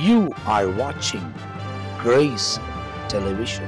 You are watching Grace Television.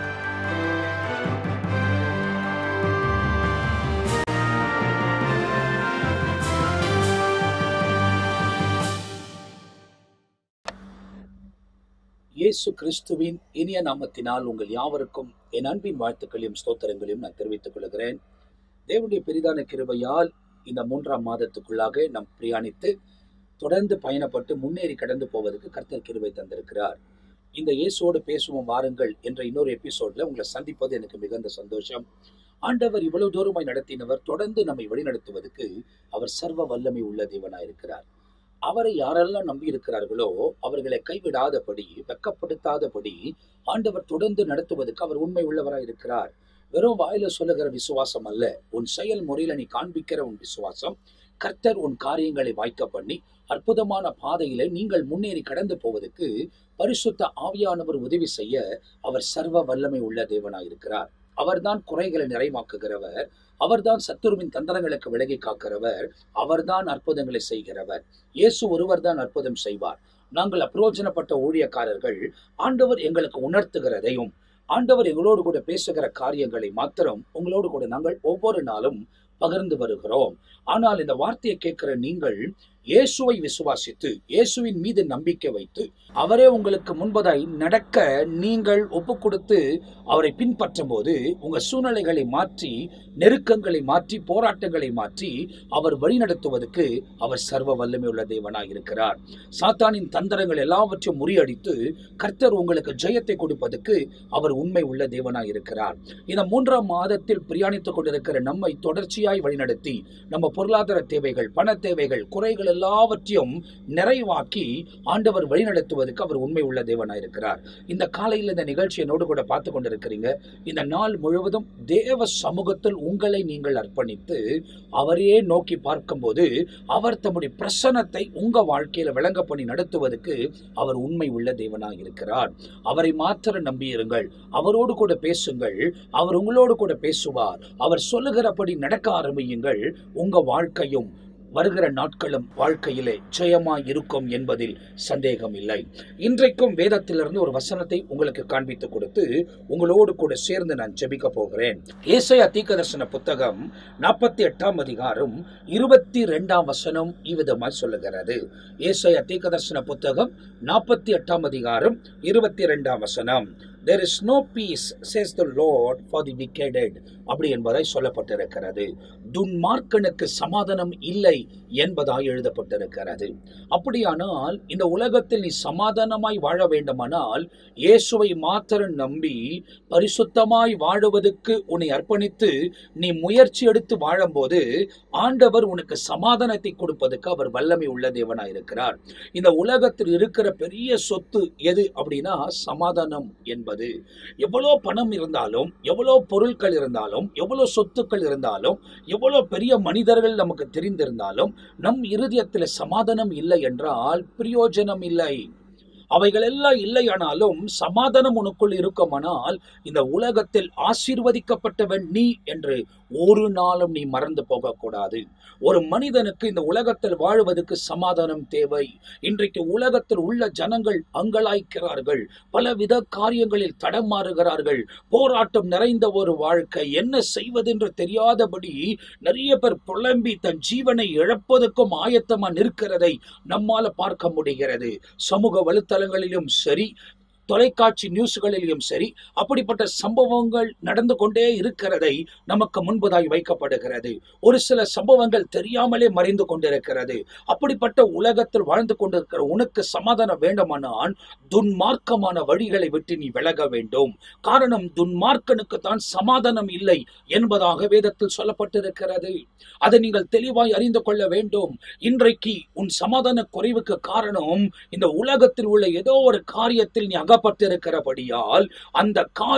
இயேசு கிறிஸ்துவின் இனிய நாமத்தினால் உங்கள் யாவருக்கும் என் அன்பின் வாழ்த்துக்களையும் ஸ்தோத்திரங்களையும் நான் தெரிவித்துக் கொள்கிறேன் தேவனுடைய பெரிதான கிருபையால் இந்த மூன்றாம் மாதத்துக்குள்ளாக நாம் பிரயாணித்து தொடர்ந்து பயணப்பட்டு முன்னேறி கடந்து போவதற்கு கர்த்தர் கிருபை தந்திருக்கிறார் இந்த இயேசுவோடு பேசுவோம் வாருங்கள் என்ற இன்னொரு எபிசோட்ல உங்களை சந்திப்பது எனக்கு மிகுந்த சந்தோஷம் ஆண்டவர் இவ்வளவு தூரமாய் நடத்தினவர் தொடர்ந்து நம்மை வழிநடத்துவதற்கு அவர் சர்வ வல்லமை உள்ள தேவனாயிருக்கிறார் அவரை யாரெல்லாம் நம்பி இருக்கிறார்களோ அவர்களை கைவிடாதபடி வெக்கப்படுத்தாதபடி ஆண்டவர் தொடர்ந்து நடத்துவதற்கு அவர் உண்மை உள்ளவராய் இருக்கிறார் வெறும் வாயில சொல்லுகிற விசுவாசம் அல்ல உன் செயல் முறையில நீ காண்பிக்கிற உன் விசுவாசம் கர்த்தர் உன் காரியங்களை வாய்க்க பண்ணி அற்புதமான பாதையில நீங்கள் முன்னேறி கடந்து போவதற்கு பரிசுத்த ஆவியானவர் உதவி செய்ய அவர் சர்வ வல்லமை உள்ள தேவனாயிருக்கிறார் அவர்தான் குறைகளை நிறைவாக்குகிறவர் அவர்தான் சத்துருவின் தந்திரங்களுக்கு விலகி காக்கிறவர் அவர்தான் அற்புதங்களை செய்கிறவர் இயேசு ஒருவர் தான் அற்புதம் செய்வார் நாங்கள் அப்பிரோஜனப்பட்ட ஊழியக்காரர்கள் ஆண்டவர் எங்களுக்கு உணர்த்துகிறதையும் ஆண்டவர் எங்களோடு கூட பேசுகிற காரியங்களை மாத்திரம் உங்களோடு கூட நாங்கள் ஒவ்வொரு நாளும் பகிர்ந்து வருகிறோம் ஆனால் இந்த வார்த்தையை கேட்கிற நீங்கள் இயேசுவை விசுவாசித்து இயேசுவின் மீது நம்பிக்கை வைத்து அவரே உங்களுக்கு முன்பதாய் நடக்க நீங்கள் ஒப்பு கொடுத்து அவரை பின்பற்றும் போது உங்க சூழ்நிலைகளை மாற்றி நெருக்கங்களை மாற்றி போராட்டங்களை மாற்றி அவர் வழிநடத்துவதற்கு அவர் சர்வ வல்லமை உள்ள தேவனாய் இருக்கிறார் சாத்தானின் தந்திரங்கள் எல்லாவற்றையும் முறியடித்து கர்த்தர் உங்களுக்கு ஜெயத்தை கொடுப்பதற்கு அவர் உண்மை உள்ள தேவனாய் இருக்கிறார் இந்த மூன்றாம் மாதத்தில் பிரயாணித்துக் கொண்டிருக்கிற நம்மை தொடர்ச்சியாய் வழிநடத்தி நம்ம பொருளாதார தேவைகள் பண தேவைகள் குறைகள் எல்லாவற்றையும் நிறைவாக்கி ஆண்டவர் வழிநடத்துவதற்கு அவர் உண்மை உள்ள தேவனாய் இருக்கிறார் இந்த காலையில் இந்த நிகழ்ச்சி என்னோடு கூட பார்த்து கொண்டிருக்கிறீங்க இந்த நாள் முழுவதும் தேவ சமூகத்தில் உங்களை நீங்கள் அர்ப்பணித்து அவரையே நோக்கி பார்க்கும்போது அவர் தம்முடைய பிரசனத்தை உங்க வாழ்க்கையில விளங்க பண்ணி நடத்துவதற்கு அவர் உண்மை உள்ள தேவனாய் இருக்கிறார் அவரை மாத்திரம் நம்பியிருங்கள் அவரோடு கூட பேசுங்கள் அவர் உங்களோடு கூட பேசுவார் அவர் சொல்லுகிறபடி நடக்க ஆரம்பியுங்கள் உங்க வாழ்க்கையும் வருகிற நாட்களும் வாழ்க்கையிலே ஜெயமாய் இருக்கும் என்பதில் சந்தேகம் இல்லை இன்றைக்கும் வேதத்திலிருந்து ஒரு வசனத்தை உங்களுக்கு காண்பித்து கொடுத்து உங்களோடு கூட சேர்ந்து நான் ஜெபிக்க போகிறேன் ஏசையா தீர்க்கதரிசன புத்தகம் நாற்பத்தி எட்டாம் அதிகாரம் இருபத்தி ரெண்டாம் வசனம் இவ்விதமாய் சொல்லுகிறது ஏசையா தீர்க்கதரிசன புத்தகம் நாற்பத்தி எட்டாம் அதிகாரம் இருபத்தி ரெண்டாம் வசனம் there is no peace says the lord for the wicked அப்படி என்பதாய் சொல்லப்பட்டிருக்கிறது துன்மார்க்கனுக்கு சமாதானம் இல்லை என்பதாய் எழுதப்பட்டிருக்கிறது அப்படியானால் இந்த உலகத்தில் நீ சமாதானமாய் வாழ வேண்டுமானால் இயேசுவை மாத்திரம் நம்பி பரிசுத்தமாய் வாழுவதற்கு உன்னை அர்ப்பணித்து நீ முயற்சி எடுத்து வாழும்போது ஆண்டவர் உனக்கு சமாதானத்தை கொடுப்பதற்கு அவர் வல்லமை உள்ள தேவனாய் இருக்கிறார் இந்த உலகத்தில் இருக்கிற பெரிய சொத்து எது அப்படின்னா சமாதானம் என்பது எவ்வளோ பணம் இருந்தாலும் எவ்வளோ பொருட்கள் இருந்தாலும் எவ்வளோ சொத்துக்கள் இருந்தாலும் எவ்வளோ பெரிய மனிதர்கள் நமக்கு தெரிந்திருந்தாலும் நம் இருதயத்தில் சமாதானம் இல்லை என்றால் பிரயோஜனம் இல்லை அவைகள் எல்லாம் இல்லையானாலும் சமாதானம் உனக்குள் இருக்குமானால் இந்த உலகத்தில் ஆசீர்வதிக்கப்பட்டவன் நீ என்று ஒரு நாளும் நீ மறந்து போகக்கூடாது ஒரு மனிதனுக்கு இந்த உலகத்தில் வாழ்வதற்கு சமாதானம் தேவை இன்றைக்கு உலகத்தில் உள்ள ஜனங்கள் அங்கலாய்க்கிறார்கள் பலவித காரியங்களில் தடமாறுகிறார்கள் போராட்டம் நிறைந்த ஒரு வாழ்க்கை என்ன செய்வதென்று தெரியாதபடி நிறைய பேர் புலம்பி தன் ஜீவனை இழப்பதற்கும் ஆயத்தமா நிற்கிறதை நம்மால பார்க்க முடிகிறது சமூக வலைத்தளங்களிலும் சரி தொலைக்காட்சி நியூஸ்களிலும் சரி அப்படிப்பட்ட சம்பவங்கள் நடந்து கொண்டே இருக்கிறதை நமக்கு முன்பதாய் வைக்கப்படுகிறது ஒரு சில சம்பவங்கள் தெரியாமலே மறைந்து கொண்டிருக்கிறது அப்படிப்பட்ட உலகத்தில் வாழ்ந்து கொண்டிருக்கிற உனக்கு சமாதானம் வேண்டுமானால் துன்மார்க்கமான வழிகளை விட்டு நீ விலக வேண்டும் காரணம் துன்மார்க்கனுக்கு தான் சமாதானம் இல்லை என்பதாக வேதத்தில் சொல்லப்பட்டிருக்கிறது அதை நீங்கள் தெளிவாய் அறிந்து கொள்ள வேண்டும் இன்றைக்கு உன் சமாதான குறைவுக்கு காரணம் இந்த உலகத்தில் உள்ள ஏதோ ஒரு காரியத்தில் நீ அகப்பட்டிருக்கிறபடியால் அந்த காரியம்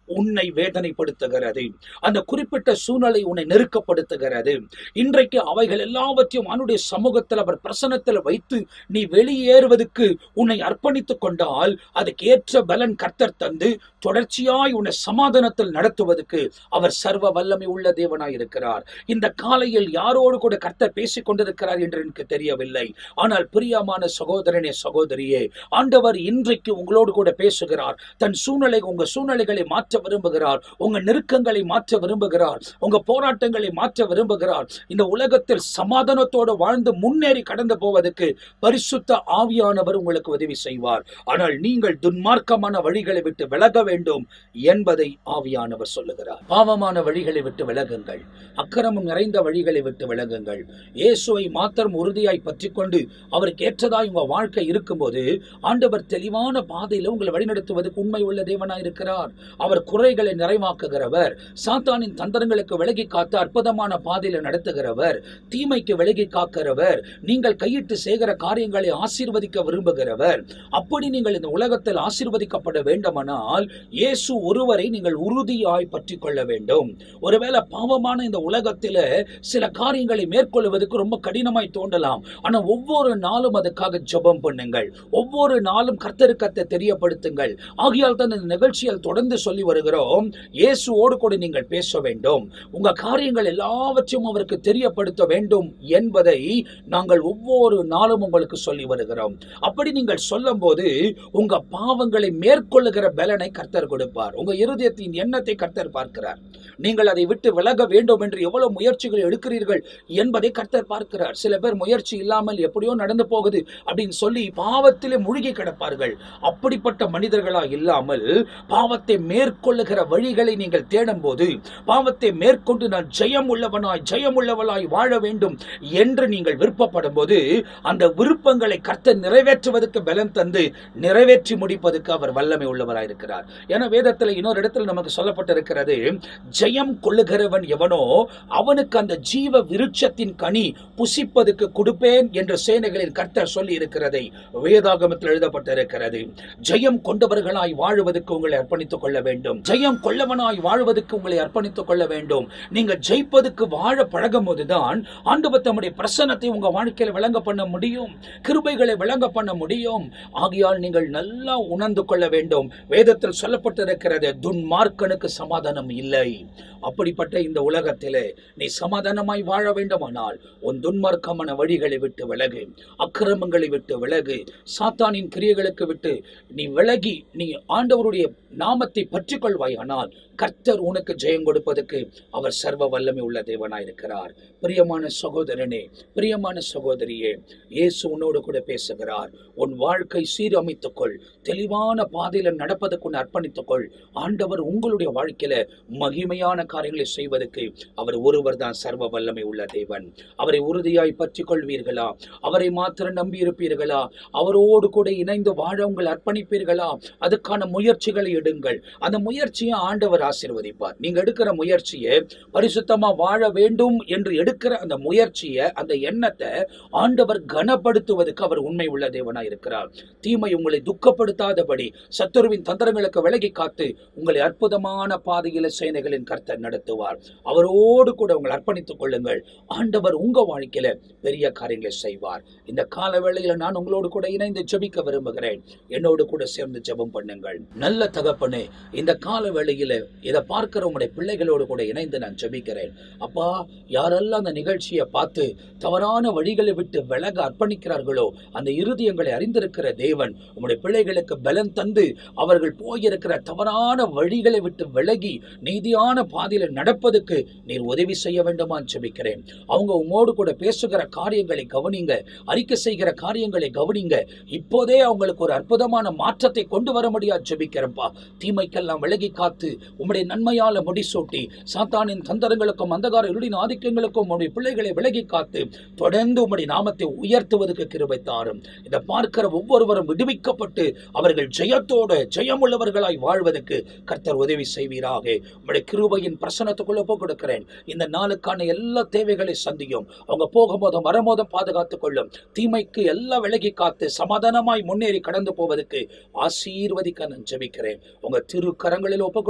உன்னை வேதனைப்படுத்துகிறது அந்த குறிப்பிட்ட சூழ்நிலை உன்னை நெருக்கப்படுத்துகிறது இன்றைக்கு அவைகள் எல்லாவற்றையும் அவனுடைய சமூகத்தில் அவர் பிரசனத்தில் வைத்து நீ வெளியேறுவதற்கு உன்னை அர்ப்பணித்துக் கொண்டால் அதுக்கு ஏற்ற பலன் கர்த்தர் தந்து தொடர்ச்சியாய் உன்னை சமாதானத்தில் நடத்துவதற்கு அவர் சர்வ வல்லமை உள்ள தேவனாய் இருக்கிறார் இந்த காலையில் யாரோடு கூட கர்த்தர் பேசிக் கொண்டிருக்கிறார் என்று எனக்கு தெரியவில்லை ஆனால் பிரியமான சகோதரனே சகோதரியே ஆண்டவர் இன்றைக்கு உங்களோடு கூட பேசுகிறார் தன் சூழ்நிலை உங்க சூழ்நிலைகளை மாற்ற விரும்புகிறார் உங்க நெருக்கங்களை மாற்ற விரும்புகிறார் உங்க போராட்டங்களை மாற்ற விரும்புகிறார் இந்த உலகத்தில் சமாதானத்தோடு வாழ்ந்து முன்னேறி கடந்து போவதற்கு பரிசுத்த ஆவியானவர் உங்களுக்கு உதவி செய்வார் ஆனால் நீங்கள் துன்மார்க்கமான வழிகளை விட்டு விலக வேண்டும் என்பதை ஆவியானவர் சொல்லுகிறார் பாவமான வழிகளை விட்டு விலகுங்கள் அக்கிரமம் நிறைந்த வழிகளை விட்டு விலகுங்கள் இயேசுவை மாத்திரம் உறுதியாய் பற்றிக் கொண்டு அவருக்கு ஏற்றதாய் உங்க வாழ்க்கை இருக்கும்போது ஆண்டவர் தெளிவான பாதையில உங்களை வழிநடத்துவதற்கு உண்மை உள்ள தேவனாய் இருக்கிறார் அவர் குறைகளை நிறைவாக்குகிறவர் சாத்தானின் தந்திரங்களுக்கு விலகி காத்து அற்புதமான பாதையில நடத்துகிறவர் தீமைக்கு விலகி காக்கிறவர் நீங்கள் கையிட்டு செய்கிற காரியங்களை ஆசீர்வதிக்க விரும்புகிறவர் அப்படி நீங்கள் இந்த உலகத்தில் ஆசீர்வதிக்கப்பட வேண்டுமானால் இயேசு ஒருவரை நீங்கள் உறுதியாய் பற்றி கொள்ள வேண்டும் ஒருவேளை பாவமான இந்த உலகத்தில சில காரியங்களை மேற்கொள்வதற்கு ரொம்ப கடினமாய் தோன்றலாம் ஆனா ஒவ்வொரு நாளும் அதுக்காக ஜெபம் பண்ணுங்கள் ஒவ்வொரு நாளும் கர்த்தருக்கத்தை தெரியப்படுத்துங்கள் ஆகையால் தான் இந்த நிகழ்ச்சியில் தொடர்ந்து சொல்லி வருகிறோம் இயேசுவோடு கூட நீங்கள் பேச வேண்டும் உங்க காரியங்கள் எல்லாவற்றையும் அவருக்கு தெரியப்படுத்த வேண்டும் என்பதை நாங்கள் ஒவ்வொரு நாளும் உங்களுக்கு சொல்லி வருகிறோம் அப்படி நீங்கள் சொல்லும் போது உங்க பாவங்களை மேற்கொள்ளுகிற பலனை கர்த்தர் கொடுப்பார் உங்க இருதயத்தின் எண்ணத்தை கர்த்தர் பார்க்கிறார் நீங்கள் அதை விட்டு விலக வேண்டும் என்று எவ்வளவு முயற்சிகள் எடுக்கிறீர்கள் என்பதை கர்த்தர் பார்க்கிறார் சில பேர் முயற்சி இல்லாமல் எப்படியோ நடந்து போகுது அப்படின்னு சொல்லி பாவத்திலே மூழ்கி கிடப்பார்கள் அப்படிப்பட்ட மனிதர்களா இல்லாமல் பாவத்தை மேற்கொள்ளுகிற வழிகளை நீங்கள் தேடும் போது பாவத்தை மேற்கொண்டு நான் ஜெயம் உள்ளவனாய் ஜெயம் உள்ளவளாய் வாழ வேண்டும் என்று நீங்கள் விருப்பப்படும் போது அந்த விருப்பங்களை கர்த்தர் நிறைவேற்றுவதற்கு பலம் தந்து நிறைவேற்றி முடிப்பதற்கு அவர் வல்லமை உள்ளவராய் இருக்கிறார் என வேதத்தில் இன்னொரு இடத்துல நமக்கு சொல்லப்பட்டிருக்கிறது ஜெயம் கொள்ளுகிறவன் எவனோ அவனுக்கு அந்த ஜீவ விருட்சத்தின் கனி புசிப்பதற்கு கொடுப்பேன் என்று சேனைகளில் கர்த்தர் சொல்லி இருக்கிறதை வேதாகமத்தில் எழுதப்பட்டிருக்கிறது ஜெயம் கொண்டவர்களாய் வாழுவதற்கு உங்களை அர்ப்பணித்துக் கொள்ள வேண்டும் ஜெயம் கொள்ளவனாய் வாழ்வதற்கு உங்களை அர்ப்பணித்துக் கொள்ள வேண்டும் நீங்க ஜெயிப்பதற்கு வாழ பழகும் போதுதான் ஆண்டவர் தம்முடைய பிரசன்னத்தை உங்க வாழ்க்கையில விளங்க பண்ண முடியும் கிருபைகளை விளங்க பண்ண முடியும் ஆகையால் நீங்கள் நல்லா உணர்ந்து கொள்ள வேண்டும் வேதத்தில் சொல்லப்பட்டிருக்கிறது துன்மார்க்கனுக்கு சமாதானம் இல்லை அப்படிப்பட்ட இந்த உலகத்திலே நீ சமாதானமாய் வாழ வேண்டுமானால் உன் துன்மார்க்கமான வழிகளை விட்டு விலகு அக்கிரமங்களை விட்டு விலகு சாத்தானின் கிரியைகளுக்கு விட்டு நீ விலகி நீ ஆண்டவருடைய நாமத்தை பற்றிக் கொள்வாயானால் கர்த்தர் உனக்கு ஜெயம் கொடுப்பதற்கு அவர் சர்வ வல்லமை உள்ள தேவனாயிருக்கிறார் பிரியமான சகோதரனே பிரியமான சகோதரியே இயேசு உன்னோடு கூட பேசுகிறார் உன் வாழ்க்கை சீரமைத்துக் கொள் தெளிவான பாதையில நடப்பதற்கு உன்னை அர்ப்பணித்துக் கொள் ஆண்டவர் உங்களுடைய வாழ்க்கையில மகிமையான காரியங்களை செய்வதற்கு அவர் ஒருவர் தான் சர்வ வல்லமை உள்ள தேவன் அவரை உறுதியாய் பற்றிக் கொள்வீர்களா அவரை மாத்திரம் நம்பி இருப்பீர்களா அவரோடு கூட இணைந்து வாழ உங்கள் அர்ப்பணிப்பீர்களா அதுக்கான முயற்சிகளை எடுங்கள் அந்த முயற்சியை ஆண்டவர் ஆசீர்வதிப்பார் நீங்க எடுக்கிற முயற்சியை பரிசுத்தமா வாழ வேண்டும் என்று எடுக்கிற அந்த முயற்சியை அந்த எண்ணத்தை ஆண்டவர் கனப்படுத்துவதற்கு அவர் உண்மை உள்ள தேவனாய் இருக்கிறார் தீமை உங்களை துக்கப்படுத்தாதபடி சத்துருவின் தந்திரங்களுக்கு விலகி காத்து உங்களை அற்புதமான பாதையில சேனைகளின் கர்த்தர் நடத்துவார் அவரோடு கூட உங்களை அர்ப்பணித்துக் கொள்ளுங்கள் ஆண்டவர் உங்க வாழ்க்கையில பெரிய காரியங்களை செய்வார் இந்த கால வேளையில நான் உங்களோடு கூட இணைந்து ஜெபிக்க விரும்புகிறேன் என்னோடு கூட சேர்ந்து ஜெபம் பண்ணுங்கள் நல்ல தகப்பனே இந்த கால வேளையில இதை பார்க்கிற உங்களுடைய பிள்ளைகளோடு கூட இணைந்து நான் ஜெபிக்கிறேன் அப்பா யாரெல்லாம் அந்த நிகழ்ச்சியை பார்த்து தவறான வழிகளை விட்டு விலக அர்ப்பணிக்கிறார்களோ அந்த இருதயங்களை அறிந்திருக்கிற தேவன் உங்களுடைய பிள்ளைகளுக்கு பலம் தந்து அவர்கள் போயிருக்கிற தவறான வழிகளை விட்டு விலகி நீதியான பாதையில நடப்பதற்கு நீர் உதவி செய்ய வேண்டுமா ஜெபிக்கிறேன் அவங்க உங்களோடு கூட பேசுகிற காரியங்களை கவனிங்க அறிக்கை செய்கிற காரியங்களை கவனிங்க இப்போதே அவங்களுக்கு ஒரு அற்புதமான மாற்றத்தை கொண்டு வர முடியாது ஜெபிக்கிறேன்ப்பா தீமைக்கெல்லாம் விலகி காத்து உம்முடைய நன்மையால முடிசூட்டி சாத்தானின் தந்தரங்களுக்கும் அந்தகார இருளின் ஆதிக்கங்களுக்கும் உம்முடைய பிள்ளைகளை விலகி காத்து தொடர்ந்து உம்முடைய நாமத்தை உயர்த்துவதற்கு கிருபை தாரும் இதை பார்க்கிற ஒவ்வொருவரும் விடுவிக்கப்பட்டு அவர்கள் ஜெயத்தோடு ஜெயமுள்ளவர்களாய் வாழ்வதற்கு கர்த்தர் உதவி செய்வீராக உம்முடைய கிருபையின் பிரசனத்துக்குள்ள போய் கொடுக்கிறேன் இந்த நாளுக்கான எல்லா தேவைகளை சந்தியும் அவங்க போகும்போதும் வரும்போதும் பாதுகாத்துக் கொள்ளும் தீமைக்கு எல்லாம் விலகி காத்து சமாதானமாய் முன்னேறி கடந்து போவதற்கு ஆசீர்வதிக்க நான் ஜெபிக்கிறேன் உங்க திரு கரங்களில் ஒப்பு கொடுக்கிறேன்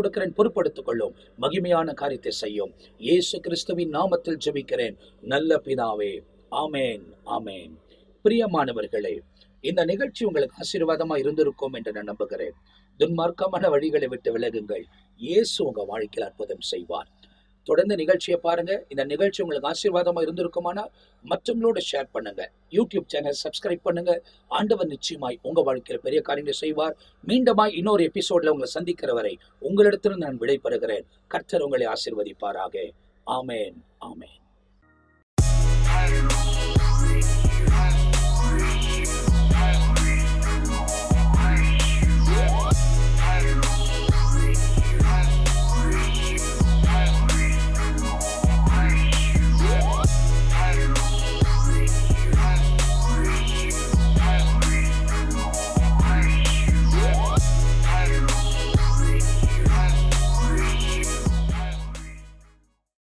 பொறுப்படுத்திக் கொள்ளும் மகிமையான காரியத்தை செய்யும் இயேசு கிறிஸ்துவின் நாமத்தில் ஜெபிக்கிறேன் நல்ல பிதாவே ஆமேன் ஆமேன் பிரியமானவர்களே இந்த நிகழ்ச்சி உங்களுக்கு ஆசீர்வாதமா இருந்திருக்கும் என்று நான் நம்புகிறேன் துன்மார்க்கமான வழிகளை விட்டு விலகுங்கள் இயேசு உங்க வாழ்க்கையில் அற்புதம் செய்வார் தொடர்ந்து நிகழ்ச்சியை பாருங்க இந்த நிகழ்ச்சி உங்களுக்கு ஆசீர்வாதமா இருந்திருக்குமானா மற்றவங்களோட ஷேர் பண்ணுங்க யூடியூப் சேனல் சப்ஸ்கிரைப் பண்ணுங்க ஆண்டவர் நிச்சயமாய் உங்க வாழ்க்கையில பெரிய காரியங்களை செய்வார் மீண்டுமாய் இன்னொரு எபிசோட்ல உங்களை சந்திக்கிற வரை உங்களிடத்திலிருந்து நான் விடைபெறுகிறேன் கர்த்தர் உங்களை ஆசீர்வதிப்பாராக ஆமேன் ஆமேன்